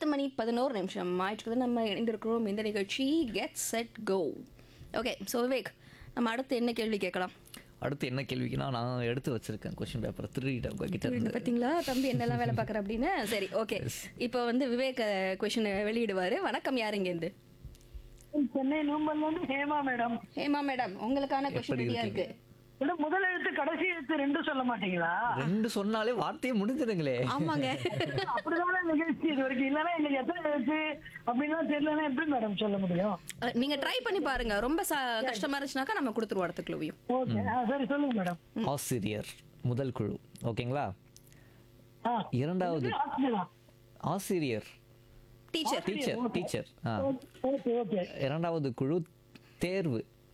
மணி பதினோரு நிமிஷம் ஆயிட்டு நம்ம இணைந்திருக்கிறோம் இந்த நிகழ்ச்சி get set go okay so Vivek நம்ம அடுத்து என்ன கேள்வி கேட்கலாம் அடுத்து என்ன கேள்விக்குன்னா நான் எடுத்து வச்சிருக்கேன் கொஸ்டின் பேப்பர் திருடிட்டேன் உங்ககிட்ட இருந்து பார்த்தீங்களா தம்பி என்னெல்லாம் வேலை பார்க்குற அப்படின்னு சரி ஓகே இப்போ வந்து விவேக் கொஷின் வெளியிடுவார் வணக்கம் யார் இங்கேருந்து சென்னை நூம்பல்ல இருந்து ஹேமா மேடம் ஹேமா மேடம் உங்களுக்கான கொஷின் எப்படி ரெடியாக இருக்கீங்க? இருக்கு மேடம் முதல் எழுத்து கடைசி எழுத்து ரெண்டும் சொல்ல மாட்டீங்களா ரெண்டு சொன்னாலே வார்த்தையே முடிஞ்சிடுங்களே ஆமாங்க அப்படிதானே நிகழ்ச்சி இது வரைக்கும் இல்லைன்னா எங்களுக்கு எத்தனை எழுத்து அப்படின்லாம் தெரியலன்னா எப்படி மேடம் சொல்ல முடியும் அஹ், நீங்க ட்ரை பண்ணி பாருங்க ரொம்ப ச- கஷ்டமா இருந்துச்சுனாக்கா நம்ம கொடுத்துருவோம் அடுத்த குழுவையும் ஓகே சரி சொல்லுங்க மேடம் ஆசிரியர் முதல் குழு ஓகேங்களா ஆ இரண்டாவது ஆசிரியரா? ஆசிரியர் டீச்சர் டீச்சர் டீச்சர் ஆ ஓகே ஓகே இரண்டாவது குழு தேர்வு